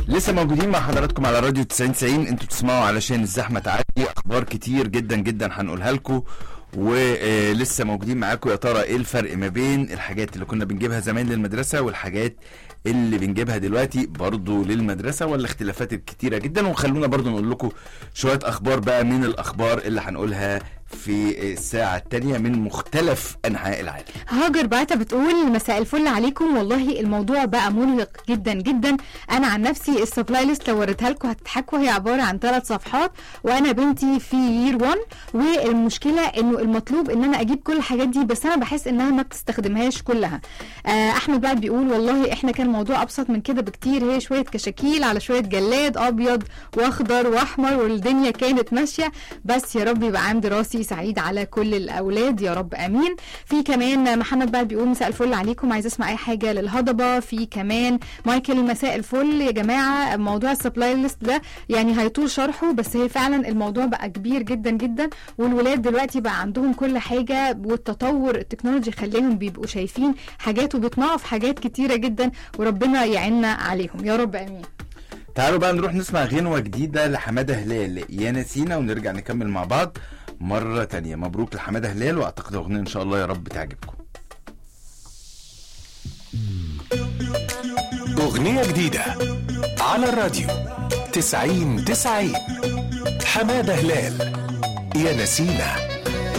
لسه موجودين مع حضراتكم على راديو 90 90 انتوا بتسمعوا علشان الزحمه تعدي اخبار كتير جدا جدا هنقولها لكم ولسه موجودين معاكم يا ترى ايه الفرق ما بين الحاجات اللي كنا بنجيبها زمان للمدرسه والحاجات اللي بنجيبها دلوقتي برضو للمدرسه ولا اختلافات كتيره جدا وخلونا برضو نقول لكم شويه اخبار بقى من الاخبار اللي هنقولها في الساعه الثانيه من مختلف انحاء العالم هاجر بعتها بتقول مساء الفل عليكم والله الموضوع بقى مرهق جدا جدا انا عن نفسي السبلاي ليست لو وريتها لكم هتضحكوا هي عباره عن ثلاث صفحات وانا بنتي في يير 1 والمشكله انه المطلوب ان انا اجيب كل الحاجات دي بس انا بحس انها ما بتستخدمهاش كلها آه احمد بقى بيقول والله احنا كان الموضوع ابسط من كده بكتير هي شويه كشاكيل على شويه جلاد ابيض واخضر واحمر والدنيا كانت ماشيه بس يا رب يبقى عام دراسي سعيد على كل الاولاد يا رب امين في كمان محمد بقى بيقول مساء الفل عليكم عايز اسمع اي حاجه للهضبه في كمان مايكل مساء الفل يا جماعه موضوع السبلاي ليست ده يعني هيطول شرحه بس هي فعلا الموضوع بقى كبير جدا جدا والولاد دلوقتي بقى عندهم كل حاجه والتطور التكنولوجي خليهم بيبقوا شايفين حاجات وبيطمعوا في حاجات كتيره جدا وربنا يعيننا عليهم يا رب امين تعالوا بقى نروح نسمع غنوة جديدة لحمادة هلال يا نسينا ونرجع نكمل مع بعض مرة تانية مبروك لحمادة هلال واعتقد اغنية ان شاء الله يا رب تعجبكم أغنية جديدة على الراديو تسعين تسعين حمادة هلال يا نسينا